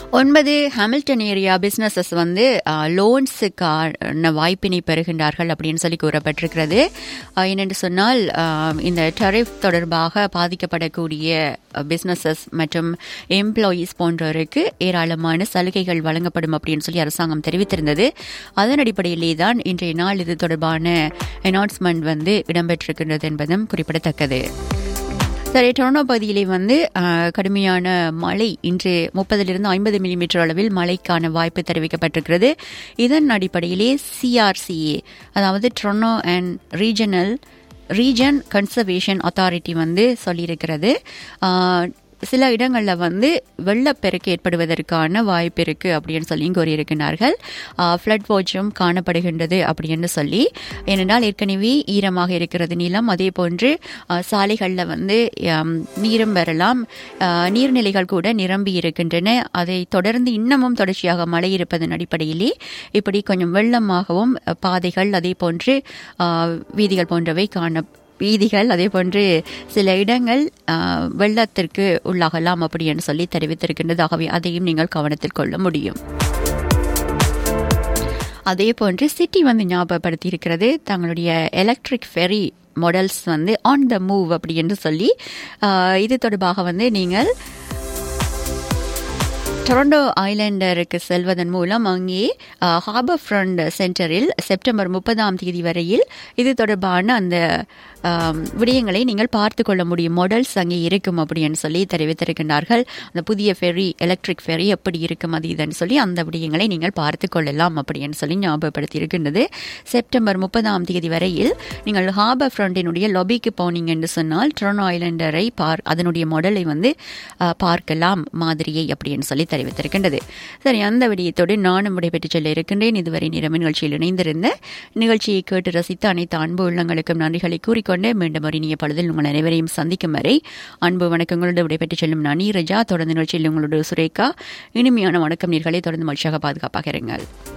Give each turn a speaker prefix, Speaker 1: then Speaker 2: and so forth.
Speaker 1: ஒன்பது Hamilton area businesses வந்து லோன்ஸுக்கான வாய்ப்பினை பெறுகின்றார்கள் அப்படின்னு சொல்லி கூறப்பட்டிருக்கிறது அஹ், என்னென்று சொன்னால் அஹ், இந்த டெரிஃப் தொடர்பாக பாதிக்கப்படக்கூடிய பிசினஸஸ் மற்றும் எம்ப்ளாயீஸ் போன்றோருக்கு ஏராளமான சலுகைகள் வழங்கப்படும் அப்படின்னு சொல்லி அரசாங்கம் தெரிவித்திருந்தது அதன் அடிப்படையிலே தான் இன்றைய நாள் இது தொடர்பான அனௌன்ஸ்மெண்ட் வந்து இடம்பெற்றிருக்கின்றது என்பதும் குறிப்பிடத்தக்கது சரி டொரண்டோ பகுதியிலே வந்து அஹ், கடுமையான மழை இன்று முப்பதிலிருந்து ஐம்பது மில்லிமீட்டர் அளவில் மழைக்கான வாய்ப்பு தெரிவிக்கப்பட்டிருக்கிறது இதன் அடிப்படையிலே சிஆர்சிஏ அதாவது Toronto and regional region conservation authority வந்து சொல்லியிருக்கிறது அஹ், சில இடங்களில் வந்து வெள்ளப்பெருக்கு ஏற்படுவதற்கான வாய்ப்பு இருக்கு அப்படின்னு சொல்லி கூறியிருக்கிறார்கள் ஃப்ளட் வாட்சும் காணப்படுகின்றது அப்படின்னு சொல்லி ஏனென்றால் ஏற்கனவே ஈரமாக இருக்கிறது நிலம் அதே போன்று சாலைகளில் வந்து ஆம், நீரும் வரலாம் ஆ, நீர்நிலைகள் கூட நிரம்பி இருக்கின்றன அதை தொடர்ந்து இன்னமும் தொடர்ச்சியாக மழை இருப்பதன் அடிப்படையிலே இப்படி கொஞ்சம் வெள்ளமாகவும் அ, பாதைகள் அதே போன்று ஆ, வீதிகள் போன்றவை காண வீதிகள் அதே போன்று சில இடங்கள் ஆ, வெள்ளத்திற்கு உள்ளாகலாம் அப்படின்னு சொல்லி தெரிவித்திருக்கின்றது ஆகவே அதையும் நீங்கள் கவனத்தில் கொள்ள முடியும் அதே போன்று சிட்டி வந்து ஞாபகப்படுத்தி இருக்கிறது தங்களுடைய எலக்ட்ரிக் ஃபெரி மாடல்ஸ் வந்து ஆன் த மூவ் அப்படி என்று சொல்லி ஆ, இது தொடர்பாக வந்து நீங்கள் டொரண்டோ ஐலாண்டருக்கு செல்வதன் மூலம் அங்கே ஹார்பர் ஃப்ரண்ட் சென்டரில் செப்டம்பர் முப்பதாம் தேதி வரையில் இது தொடர்பான அந்த ஆம், விடயங்களை நீங்கள் பார்த்து கொள்ள முடியும் மாடல்ஸ் அங்கே இருக்கும் அப்படின்னு சொல்லி தெரிவித்திருக்கின்றார்கள் அந்த புதிய ஃபெரி எலக்ட்ரிக் ஃபெரி எப்படி இருக்கும் அது இதுன்னு சொல்லி அந்த விடயங்களை நீங்கள் பார்த்து கொள்ளலாம் அப்படின்னு சொல்லி ஞாபகப்படுத்தி இருக்கின்றது செப்டம்பர் முப்பதாம் தேதி வரையில் நீங்கள் ஹார்பர் ஃப்ரண்டினுடைய லொபிக்கு போனீங்க என்று சொன்னால் டொரண்டோ ஐலாண்டரை பார் அதனுடைய மாடலை வந்து ஆ, பார்க்கலாம் மாதிரியை அப்படின்னு சொல்லி தெரிவித்திருக்கின்றது சரி அந்த விடயத்தோடு நானும் விடைபெற்று செல்ல இருக்கின்றேன் இதுவரை நிறம நிகழ்ச்சியில் இணைந்திருந்த நிகழ்ச்சியை கேட்டு ரசித்த அனைத்து அன்பு உள்ளங்களுக்கும் நன்றிகளை கூறிக்கொண்டு மீண்டும் ஒரு இனிய பழுதில் உங்கள் அனைவரையும் சந்திக்கும் வரை அன்பு வணக்கங்களோடு விடைபெற்று செல்லும் நான் நீரஜா தொடர்ந்து நிகழ்ச்சியில் உங்களோட சுரேகா இனிமையான வணக்கம் நீர்களை தொடர்ந்து மகிழ்ச்சியாக பாதுகாப்பாக இருங்கள்